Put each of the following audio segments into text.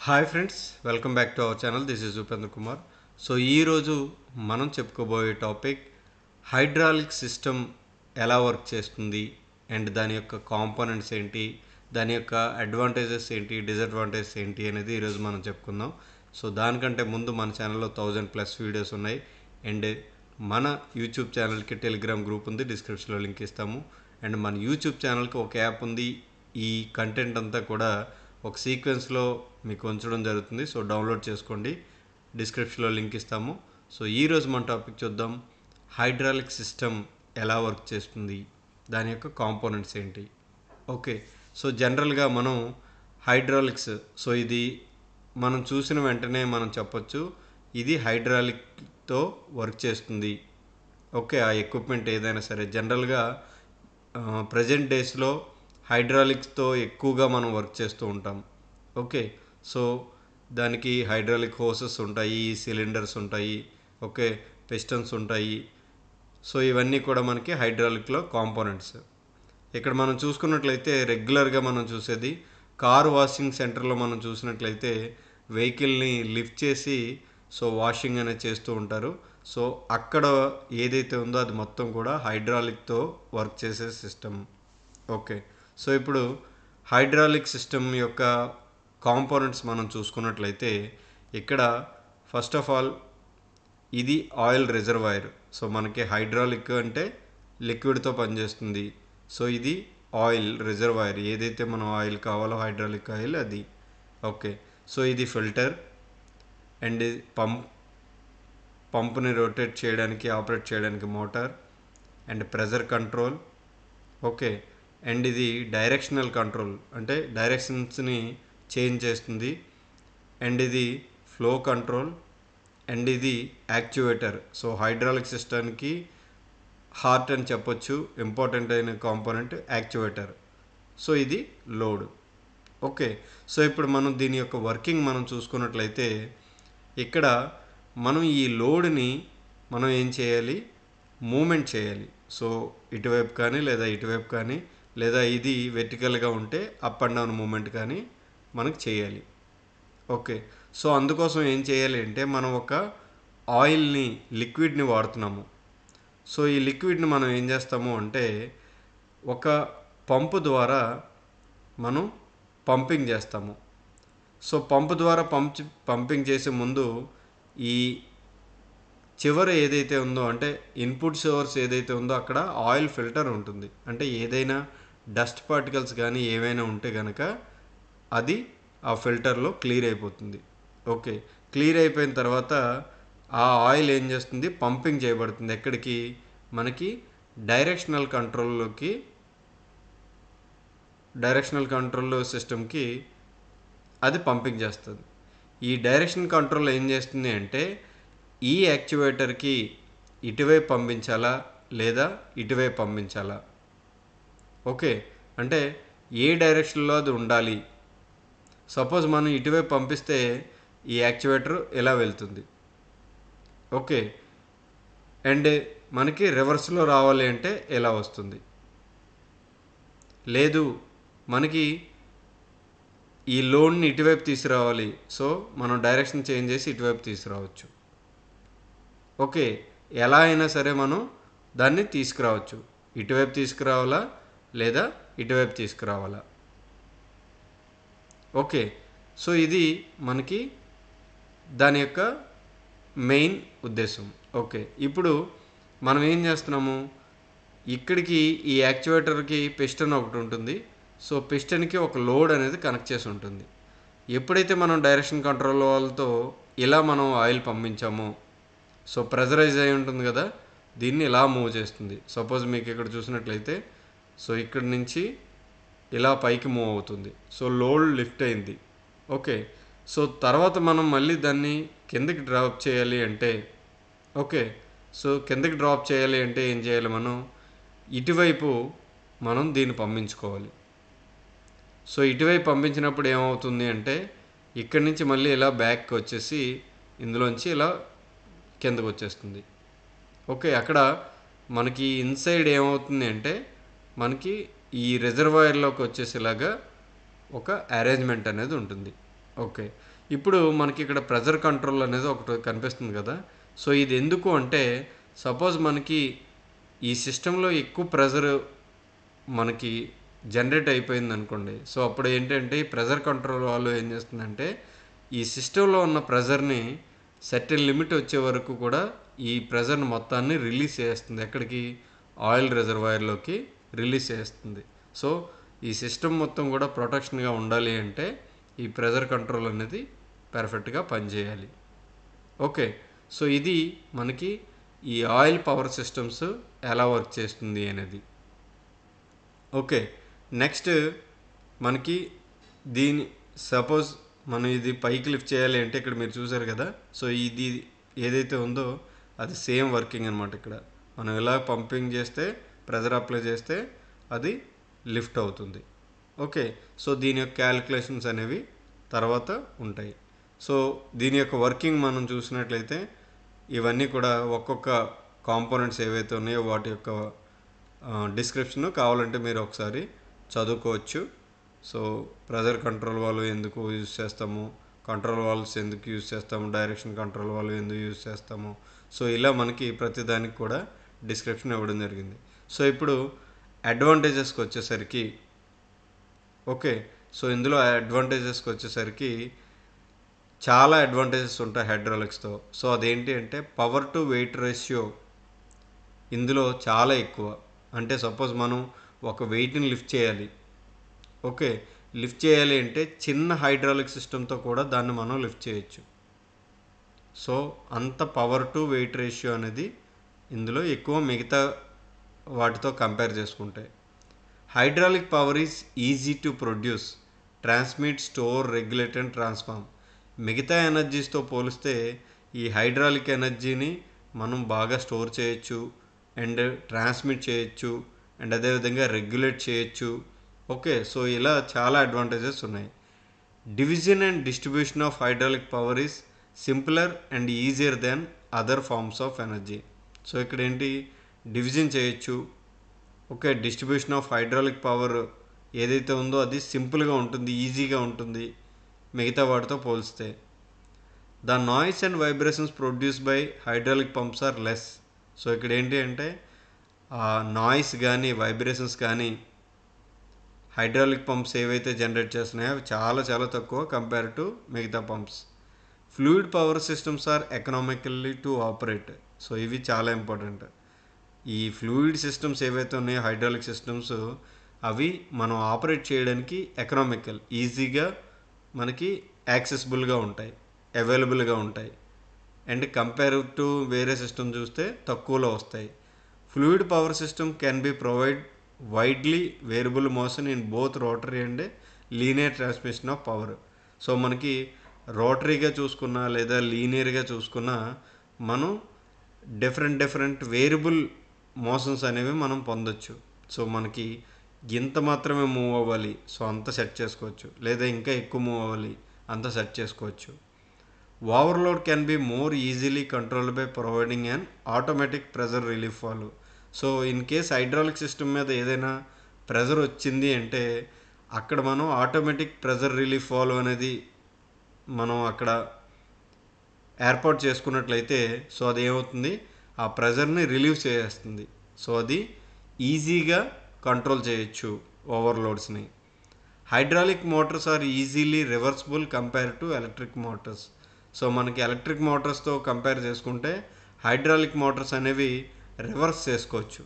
hi friends welcome back to our channel this is Upendra Kumar so ఈరోజు మనం చెప్పుకోబోయే topic hydraulic system ఎలా work చేస్తుంది అండ్ దాని యొక్క కాంపోనెంట్స్ ఏంటి దాని యొక్క అడ్వాంటేజెస్ ఏంటి డిసడ్వాంటేజెస్ ఏంటి అనేది ఈరోజు మనం చెప్పుకుందాం సో దానికంటే ముందు మన ఛానల్లో థౌజండ్ ప్లస్ వీడియోస్ ఉన్నాయి అండ్ మన యూట్యూబ్ ఛానల్కి టెలిగ్రామ్ గ్రూప్ ఉంది డిస్క్రిప్షన్లో లింక్ ఇస్తాము అండ్ మన యూట్యూబ్ ఛానల్కి ఒక యాప్ ఉంది ఈ కంటెంట్ అంతా కూడా ఒక సీక్వెన్స్లో మీకు ఉంచడం జరుగుతుంది సో డౌన్లోడ్ చేసుకోండి డిస్క్రిప్షన్లో లింక్ ఇస్తాము సో ఈరోజు మన టాపిక్ చూద్దాం హైడ్రాలిక్ సిస్టమ్ ఎలా వర్క్ చేస్తుంది దాని యొక్క కాంపోనెంట్స్ ఏంటి ఓకే సో జనరల్గా మనం హైడ్రాలిక్స్ సో ఇది మనం చూసిన వెంటనే మనం చెప్పొచ్చు ఇది హైడ్రాలిక్తో వర్క్ చేస్తుంది ఓకే ఆ ఎక్విప్మెంట్ ఏదైనా సరే జనరల్గా ప్రజెంట్ డేస్లో హైడ్రాలిక్స్తో ఎక్కువగా మనం వర్క్ చేస్తూ ఉంటాం ఓకే సో దానికి హైడ్రాలిక్ హోసెస్ ఉంటాయి సిలిండర్స్ ఉంటాయి ఓకే పిస్టన్స్ ఉంటాయి సో ఇవన్నీ కూడా మనకి హైడ్రాలిక్లో కాంపోనెంట్స్ ఇక్కడ మనం చూసుకున్నట్లయితే రెగ్యులర్గా మనం చూసేది కార్ వాషింగ్ సెంటర్లో మనం చూసినట్లయితే వెహికల్ని లిఫ్ట్ చేసి సో వాషింగ్ అనేది చేస్తూ ఉంటారు సో అక్కడ ఏదైతే ఉందో అది మొత్తం కూడా హైడ్రాలిక్తో వర్క్ చేసే సిస్టమ్ ఓకే సో ఇప్పుడు హైడ్రాలిక్ సిస్టమ్ యొక్క కాంపోనెంట్స్ మనం చూసుకున్నట్లయితే ఇక్కడ ఫస్ట్ ఆఫ్ ఆల్ ఇది ఆయిల్ రిజర్వాయర్ సో మనకి హైడ్రాలిక్ అంటే లిక్విడ్తో పనిచేస్తుంది సో ఇది ఆయిల్ రిజర్వాయర్ ఏదైతే మనం ఆయిల్ కావాలో హైడ్రాలిక్ ఆయిల్ అది ఓకే సో ఇది ఫిల్టర్ అండ్ పంప్ పంప్ని రొటేట్ చేయడానికి ఆపరేట్ చేయడానికి motor and pressure control okay and ఇది డైరెక్షనల్ కంట్రోల్ అంటే డైరెక్షన్స్ని చేంజ్ చేస్తుంది అండ్ ఇది ఫ్లో కంట్రోల్ అండ్ ఇది యాక్చువేటర్ సో హైడ్రాలిక్ సిస్టమ్కి హార్ట్ అని చెప్పొచ్చు ఇంపార్టెంట్ అయిన కాంపోనెంట్ యాక్చువేటర్ సో ఇది లోడ్ ఓకే సో ఇప్పుడు మనం దీని యొక్క వర్కింగ్ మనం చూసుకున్నట్లయితే ఇక్కడ మనం ఈ లోడ్ని మనం ఏం చేయాలి మూమెంట్ చేయాలి సో ఇటువైపు కానీ లేదా ఇటువైపు కానీ లేదా ఇది వెర్టికల్గా ఉంటే అప్ అండ్ డౌన్ మూమెంట్ కానీ మనకు చేయాలి ఓకే సో అందుకోసం ఏం చేయాలి అంటే మనం ఒక ఆయిల్ని లిక్విడ్ని వాడుతున్నాము సో ఈ లిక్విడ్ని మనం ఏం చేస్తాము అంటే ఒక పంపు ద్వారా మనం పంపింగ్ చేస్తాము సో పంపు ద్వారా పంప్ పంపింగ్ చేసే ముందు ఈ చివర ఏదైతే ఉందో అంటే ఇన్పుట్ సోర్స్ ఏదైతే ఉందో అక్కడ ఆయిల్ ఫిల్టర్ ఉంటుంది అంటే ఏదైనా డస్ట్ పార్టికల్స్ కానీ ఏవైనా ఉంటే కనుక అది ఆ ఫిల్టర్లో క్లియర్ అయిపోతుంది ఓకే క్లియర్ అయిపోయిన తర్వాత ఆ ఆయిల్ ఏం చేస్తుంది పంపింగ్ చేయబడుతుంది ఎక్కడికి మనకి డైరెక్షనల్ కంట్రోల్లోకి డైరెక్షనల్ కంట్రోల్ సిస్టమ్కి అది పంపింగ్ చేస్తుంది ఈ డైరెక్షన్ కంట్రోల్ ఏం చేస్తుంది అంటే ఈ యాక్చువేటర్కి ఇటువైపు పంపించాలా లేదా ఇటువైపు పంపించాలా ఓకే అంటే ఏ డైరెక్షన్లో అది ఉండాలి సపోజ్ మనం ఇటువైపు పంపిస్తే ఈ యాక్చువేటర్ ఎలా వెళ్తుంది ఓకే అండ్ మనకి రివర్స్లో రావాలి అంటే ఎలా వస్తుంది లేదు మనకి ఈ లోన్ని ఇటువైపు తీసుకురావాలి సో మనం డైరెక్షన్ చేంజ్ చేసి ఇటువైపు తీసుకురావచ్చు ఓకే ఎలా అయినా సరే మనం దాన్ని తీసుకురావచ్చు ఇటువైపు తీసుకురావాలా లేదా ఇటువైపు తీసుకురావాలా ఓకే సో ఇది మనకి దాని యొక్క మెయిన్ ఉద్దేశం ఓకే ఇప్పుడు మనం ఏం చేస్తున్నాము ఇక్కడికి ఈ యాక్చువేటర్కి పిస్టన్ ఒకటి ఉంటుంది సో పిస్టన్కి ఒక లోడ్ అనేది కనెక్ట్ చేసి ఉంటుంది ఎప్పుడైతే మనం డైరెక్షన్ కంట్రోల్ వాళ్ళతో ఇలా మనం ఆయిల్ పంపించామో సో ప్రెజరైజ్ అయి ఉంటుంది కదా దీన్ని ఇలా మూవ్ చేస్తుంది సపోజ్ మీకు ఇక్కడ చూసినట్లయితే సో ఇక్కడ నుంచి ఇలా పైకి మూవ్ అవుతుంది సో లోడ్ లిఫ్ట్ అయింది ఓకే సో తర్వాత మనం మళ్ళీ దాన్ని కిందకి డ్రాప్ చేయాలి అంటే ఓకే సో కిందకి డ్రాప్ చేయాలి అంటే ఏం చేయాలి మనం ఇటువైపు మనం దీన్ని పంపించుకోవాలి సో ఇటువైపు పంపించినప్పుడు ఏమవుతుంది అంటే ఇక్కడి నుంచి మళ్ళీ ఇలా బ్యాక్కి వచ్చేసి ఇందులోంచి ఇలా కిందకు వచ్చేస్తుంది ఓకే అక్కడ మనకి ఇన్సైడ్ ఏమవుతుంది అంటే మనకి ఈ రిజర్వాయర్లోకి వచ్చేసేలాగా ఒక అరేంజ్మెంట్ అనేది ఉంటుంది ఓకే ఇప్పుడు మనకి ఇక్కడ ప్రెజర్ కంట్రోల్ అనేది ఒకటి కనిపిస్తుంది కదా సో ఇది ఎందుకు అంటే సపోజ్ మనకి ఈ సిస్టంలో ఎక్కువ ప్రెజర్ మనకి జనరేట్ అయిపోయింది అనుకోండి సో అప్పుడు ఏంటంటే ఈ ప్రెజర్ కంట్రోల్ వాళ్ళు ఏం చేస్తుందంటే ఈ సిస్టంలో ఉన్న ప్రెజర్ని సర్టెన్ లిమిట్ వచ్చే వరకు కూడా ఈ ప్రెజర్ని మొత్తాన్ని రిలీజ్ చేస్తుంది ఎక్కడికి ఆయిల్ రిజర్వాయర్లోకి రిలీజ్ చేస్తుంది సో ఈ సిస్టమ్ మొత్తం కూడా ప్రొటెక్షన్గా ఉండాలి అంటే ఈ ప్రెజర్ కంట్రోల్ అనేది పర్ఫెక్ట్గా పనిచేయాలి ఓకే సో ఇది మనకి ఈ ఆయిల్ పవర్ సిస్టమ్స్ ఎలా వర్క్ చేస్తుంది అనేది ఓకే నెక్స్ట్ మనకి దీని సపోజ్ మనం ఇది పైకి లిఫ్ట్ చేయాలి అంటే ఇక్కడ మీరు చూసారు కదా సో ఇది ఏదైతే ఉందో అది సేమ్ వర్కింగ్ అనమాట ఇక్కడ మనం ఎలా పంపింగ్ చేస్తే ప్రెజర్ అప్లై చేస్తే అది లిఫ్ట్ అవుతుంది ఓకే సో దీని యొక్క క్యాలిక్యులేషన్స్ అనేవి తర్వాత ఉంటాయి సో దీని యొక్క వర్కింగ్ మనం చూసినట్లయితే ఇవన్నీ కూడా ఒక్కొక్క కాంపోనెంట్స్ ఏవైతే ఉన్నాయో వాటి యొక్క డిస్క్రిప్షన్ కావాలంటే మీరు ఒకసారి చదువుకోవచ్చు సో ప్రెజర్ కంట్రోల్ వాళ్ళు ఎందుకు యూజ్ చేస్తాము కంట్రోల్ వాల్స్ ఎందుకు యూజ్ చేస్తాము డైరెక్షన్ కంట్రోల్ వాళ్ళు ఎందుకు యూజ్ చేస్తాము సో ఇలా మనకి ప్రతి దానికి కూడా డిస్క్రిప్షన్ ఇవ్వడం జరిగింది సో ఇప్పుడు అడ్వాంటేజెస్కి వచ్చేసరికి ఓకే సో ఇందులో అడ్వాంటేజెస్కి వచ్చేసరికి చాలా అడ్వాంటేజెస్ ఉంటాయి హైడ్రాలిక్స్తో సో అదేంటి అంటే పవర్ టు వెయిట్ రేషియో ఇందులో చాలా ఎక్కువ అంటే సపోజ్ మనం ఒక వెయిట్ని లిఫ్ట్ చేయాలి ఓకే లిఫ్ట్ చేయాలి అంటే చిన్న హైడ్రాలిక్ సిస్టంతో కూడా దాన్ని మనం లిఫ్ట్ చేయొచ్చు సో అంత పవర్ టు వెయిట్ రేషియో అనేది ఇందులో ఎక్కువ మిగతా వాటితో కంపేర్ చేసుకుంటే hydraulic power is easy to produce transmit store regulate and transform మిగతా ఎనర్జీస్తో పోలిస్తే ఈ హైడ్రాలిక్ ఎనర్జీని మనం బాగా స్టోర్ చేయొచ్చు అండ్ ట్రాన్స్మిట్ చేయొచ్చు అండ్ అదేవిధంగా రెగ్యులేట్ చేయొచ్చు ఓకే సో ఇలా చాలా అడ్వాంటేజెస్ ఉన్నాయి division and distribution of hydraulic power is simpler and easier than other forms of energy so ఇక్కడ ఏంటి డివిజన్ చేయొచ్చు okay distribution of hydraulic power ఏదైతే ఉందో అది సింపుల్గా ఉంటుంది ఈజీగా ఉంటుంది మిగతా వాటితో పోలిస్తే the noise and vibrations produce by hydraulic pumps are less so ఇక్కడ ఏంటి అంటే ఆ నాయిస్ కానీ వైబ్రేషన్స్ కానీ హైడ్రాలిక్ పంప్స్ ఏవైతే జనరేట్ చేస్తున్నాయో అవి చాలా చాలా తక్కువ కంపేర్ టు మిగతా pumps fluid power systems are economically to operate so ఇవి చాలా ఇంపార్టెంట్ ఈ ఫ్లూయిడ్ సిస్టమ్స్ ఏవైతే ఉన్నాయో హైడ్రాలిక్ సిస్టమ్స్ అవి మనం ఆపరేట్ చేయడానికి ఎకనామికల్ ఈజీగా మనకి యాక్సెసిబుల్గా ఉంటాయి అవైలబుల్గా ఉంటాయి అండ్ కంపేర్ టు వేరే సిస్టమ్ చూస్తే తక్కువలో వస్తాయి fluid power system can be provide widely variable motion in both rotary and linear transmission of power so మనకి రోటరీగా చూసుకున్నా లేదా లీనియర్గా చూసుకున్నా మనం డిఫరెంట్ డిఫరెంట్ వేరియబుల్ మోషన్స్ అనేవి మనం పొందొచ్చు సో మనకి ఇంత మాత్రమే మూవ్ అవ్వాలి సో అంత సెట్ చేసుకోవచ్చు లేదా ఇంకా ఎక్కువ మూవ్ అవ్వాలి అంత సెట్ చేసుకోవచ్చు overload can be more easily control by providing an automatic pressure relief valve so in case hydraulic system మీద ఏదైనా ప్రెజర్ వచ్చింది అంటే అక్కడ మనం ఆటోమేటిక్ ప్రెజర్ రిలీఫ్ వాల్వ్ అనేది మనం అక్కడ ఏర్పాటు చేసుకున్నట్లయితే సో అది ఏమవుతుంది ఆ ప్రెజర్ని రిలీవ్ చేసేస్తుంది సో అది ఈజీగా కంట్రోల్ చేయొచ్చు ఓవర్లోడ్స్ని hydraulic motors are easily reversible compare to electric motors so మనకి ఎలక్ట్రిక్ మోటార్స్తో కంపేర్ చేసుకుంటే హైడ్రాలిక్ మోటార్స్ అనేవి రివర్స్ చేసుకోవచ్చు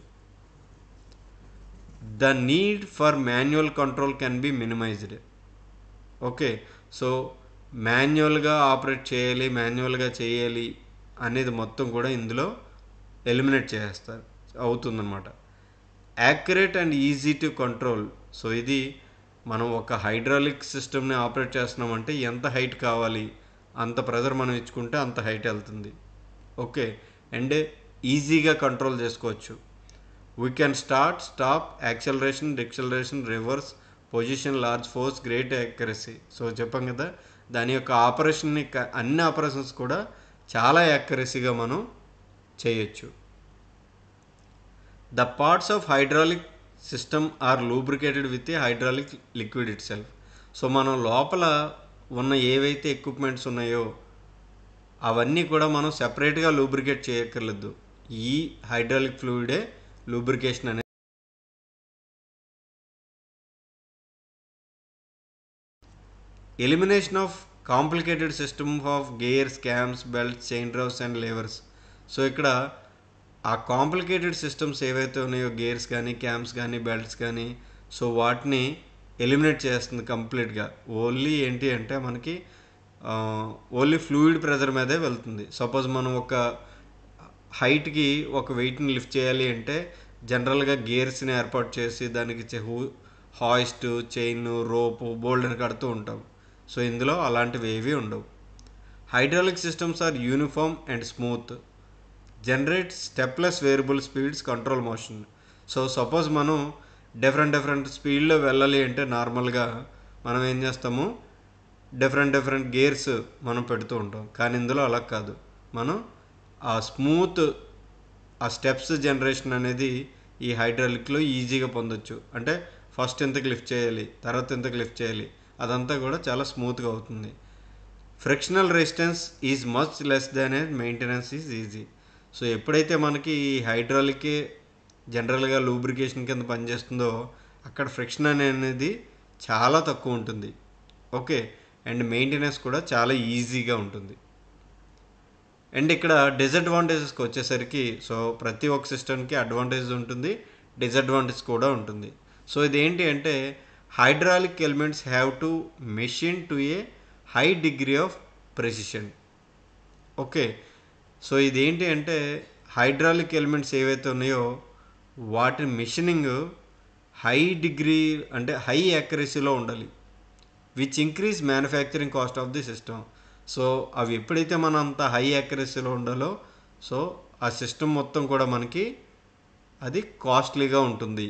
the need for manual control can be minimized okay so మాన్యువల్గా ఆపరేట్ చేయాలి మాన్యువల్గా చేయాలి అనేది మొత్తం కూడా ఇందులో ఎలిమినేట్ చేస్తారు అవుతుందన్నమాట accurate and easy to control so ఇది మనం ఒక హైడ్రాలిక్ సిస్టమ్ని ఆపరేట్ చేస్తున్నామంటే ఎంత హైట్ కావాలి అంత ప్రెజర్ మనం ఇచ్చుకుంటే అంత హైట్ వెళ్తుంది ఓకే అండ్ ఈజీగా కంట్రోల్ చేసుకోవచ్చు we can start stop acceleration deceleration reverse position large force great accuracy so చెప్పాం కదా దాని యొక్క ఆపరేషన్ని క- అన్ని ఆపరేషన్స్ కూడా చాలా యాక్యురసీగా మనం చేయొచ్చు the parts of hydraulic system are lubricated with a hydraulic liquid itself so మనం లోపల ఉన్న ఏవైతే ఎక్విప్మెంట్స్ ఉన్నాయో అవన్నీ కూడా మనం సెపరేట్గా లూబ్రికేట్ చేయక్కర్లేదు ఈ హైడ్రాలిక్ ఫ్లూయిడే లూబ్రికేషన్ అనేది elimination of complicated system of gears cams belts chain drives and levers so ఇక్కడ ఆ కాంప్లికేటెడ్ సిస్టమ్స్ ఏవైతే ఉన్నాయో గేర్స్ కానీ క్యామ్స్ కానీ బెల్ట్స్ కానీ సో వాటిని ఎలిమినేట్ చేస్తుంది కంప్లీట్గా ఓన్లీ ఏంటి అంటే మనకి ఓన్లీ ఫ్లూయిడ్ ప్రెజర్ మీదే వెళ్తుంది సపోజ్ మనం ఒక హైట్కి ఒక వెయిట్ని లిఫ్ట్ చేయాలి అంటే జనరల్గా గేర్స్ని ఏర్పాటు చేసి దానికి హూ హాయిస్ట్ చైన్ రోపు బోల్డర్ కడుతూ ఉంటాం సో ఇందులో అలాంటివి ఏవి ఉండవు hydraulic systems are uniform and smooth generate stepless variable speeds control motion so suppose మనం డిఫరెంట్ డిఫరెంట్ స్పీడ్లో వెళ్ళాలి అంటే నార్మల్గా మనం ఏం చేస్తాము డిఫరెంట్ డిఫరెంట్ గేర్స్ మనం పెడుతూ ఉంటాం కానీ ఇందులో అలా కాదు మనం ఆ స్మూత్ ఆ స్టెప్స్ జనరేషన్ అనేది ఈ హైడ్రాలిక్లో ఈజీగా పొందొచ్చు అంటే ఫస్ట్ ఎంతకు లిఫ్ట్ చేయాలి తర్వాత ఎంతకు లిఫ్ట్ చేయాలి అదంతా కూడా చాలా స్మూత్గా అవుతుంది frictional resistance is much less than a maintenance is easy so ఎప్పుడైతే మనకి ఈ హైడ్రాలిక్ జనరల్గా లూబ్రికేషన్ కింద పనిచేస్తుందో అక్కడ ఫ్రిక్షన్ అనేది చాలా తక్కువ ఉంటుంది ఓకే అండ్ మెయింటెనెన్స్ కూడా చాలా ఈజీగా ఉంటుంది అండ్ ఇక్కడ డిసడ్వాంటేజెస్కి వచ్చేసరికి సో ప్రతి ఒక్క సిస్టమ్కి అడ్వాంటేజ్ ఉంటుంది డిసడ్వాంటేజ్ కూడా ఉంటుంది సో ఇదేంటి అంటే hydraulic elements have to machine to a high degree of precision okay so ఇదేంటి అంటే హైడ్రాలిక్ ఎలిమెంట్స్ ఏవైతే ఉన్నాయో వాటి మిషనింగ్ హై డిగ్రీ అంటే హై యాక్యురసీలో ఉండాలి which increase manufacturing cost of the system so అవి ఎప్పుడైతే మనం అంత హై యాక్యురసీలో ఉండాలో సో ఆ సిస్టమ్ మొత్తం కూడా మనకి అది కాస్ట్లీగా ఉంటుంది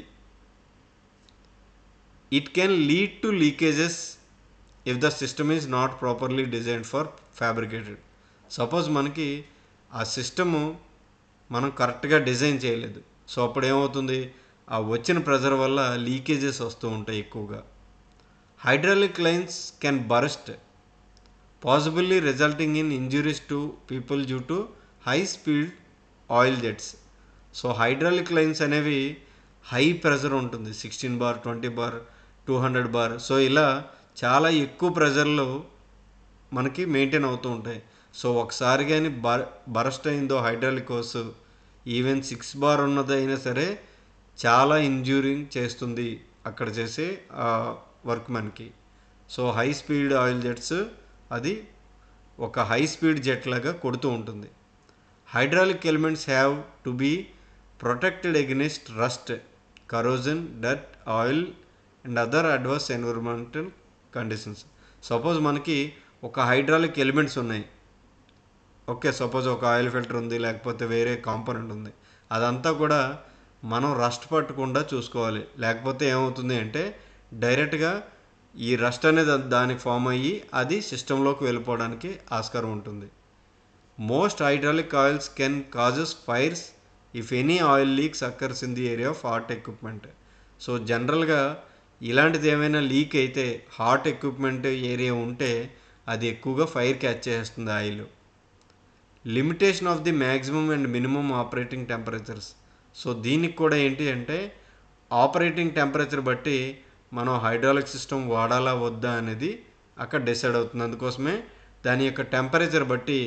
it can lead to leakages if the system is not properly designed for fabricated suppose మనకి ఆ సిస్టము మనం కరెక్ట్గా డిజైన్ చేయలేదు సో అప్పుడు ఏమవుతుంది ఆ వచ్చిన ప్రెజర్ వల్ల లీకేజెస్ వస్తూ ఉంటాయి ఎక్కువగా hydraulic lines can burst possibly resulting in injuries to people due to high speed oil jets so hydraulic lines అనేవి హై ప్రెజర్ ఉంటుంది sixteen bar twenty bar two hundred bar so ఇలా చాలా ఎక్కువ ప్రెజర్లో మనకి మెయింటైన్ అవుతూ ఉంటాయి సో ఒకసారి కానీ బర్ బరస్ట్ అయిందో hydraulic course even six bar ఉన్నది అయినా సరే చాలా ఇంజూరింగ్ చేస్తుంది అక్కడ చేసే వర్క్ మనకి so high speed oil jets అది ఒక హై స్పీడ్ జెట్ లాగా కొడుతూ ఉంటుంది hydraulic elements have to be protected against rust corrosion డట్ oil and other adverse environmental conditions suppose మనకి ఒక హైడ్రాలిక్ ఎలిమెంట్స్ ఉన్నాయి ఓకే సపోజ్ ఒక ఆయిల్ ఫిల్టర్ ఉంది లేకపోతే వేరే కాంపోనెంట్ ఉంది అదంతా కూడా మనం రస్ట్ పట్టకుండా చూసుకోవాలి లేకపోతే ఏమవుతుంది అంటే డైరెక్ట్గా ఈ రస్ట్ అనేది దానికి ఫామ్ అయ్యి అది సిస్టంలోకి వెళ్ళిపోవడానికి ఆస్కారం ఉంటుంది most hydraulic oils can causes fires if any oil leaks occurs in the area of hot equipment so జనరల్గా ఇలాంటిది ఏమైనా లీక్ అయితే హాట్ ఎక్విప్మెంట్ ఏరియా ఉంటే అది ఎక్కువగా ఫైర్ క్యాచ్ చేస్తుంది oil limitation of the maximum and minimum operating temperatures so దీనికి కూడా ఏంటి అంటే ఆపరేటింగ్ టెంపరేచర్ బట్టి మనం హైడ్రాలిక్ సిస్టమ్ వాడాలా వద్దా అనేది అక్కడ డిసైడ్ అవుతుంది అందుకోసమే దాని యొక్క టెంపరేచర్ బట్టి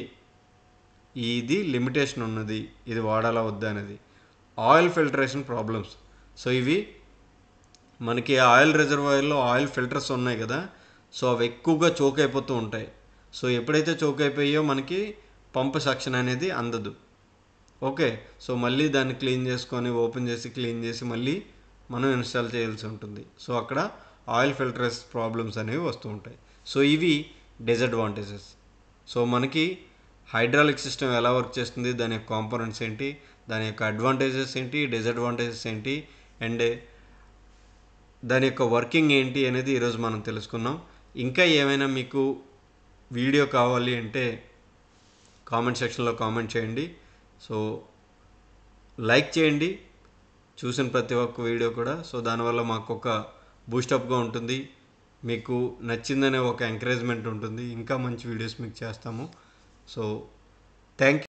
ఇది లిమిటేషన్ ఉన్నది ఇది వాడాలా వద్దా అనేది ఆయిల్ ఫిల్టరేషన్ ప్రాబ్లమ్స్ సో ఇవి మనకి ఆయిల్ రిజర్వాయర్లో ఆయిల్ ఫిల్టర్స్ ఉన్నాయి కదా సో అవి ఎక్కువగా చోక్ అయిపోతూ ఉంటాయి సో ఎప్పుడైతే చోక్ అయిపోయాయో మనకి పంప్ సక్షన్ అనేది అందదు ఓకే సో మళ్ళీ దాన్ని క్లీన్ చేసుకొని ఓపెన్ చేసి క్లీన్ చేసి మళ్ళీ మనం ఇన్స్టాల్ చేయాల్సి ఉంటుంది సో అక్కడ ఆయిల్ ఫిల్టర్స్ ప్రాబ్లమ్స్ అనేవి వస్తూ ఉంటాయి సో ఇవి డిసడ్వాంటేజెస్ సో మనకి హైడ్రాలిక్ సిస్టమ్ ఎలా వర్క్ చేస్తుంది దాని యొక్క కాంపోనెంట్స్ ఏంటి దాని యొక్క అడ్వాంటేజెస్ ఏంటి డిసడ్వాంటేజెస్ ఏంటి అండ్ దాని యొక్క వర్కింగ్ ఏంటి అనేది ఈరోజు మనం తెలుసుకున్నాం ఇంకా ఏమైనా మీకు వీడియో కావాలి అంటే కామెంట్ సెక్షన్లో కామెంట్ చేయండి సో లైక్ చేయండి చూసిన ప్రతి ఒక్క వీడియో కూడా సో దానివల్ల మాకు ఒక బూస్టప్గా ఉంటుంది మీకు నచ్చిందనే ఒక ఎంకరేజ్మెంట్ ఉంటుంది ఇంకా మంచి వీడియోస్ మీకు చేస్తాము సో థ్యాంక్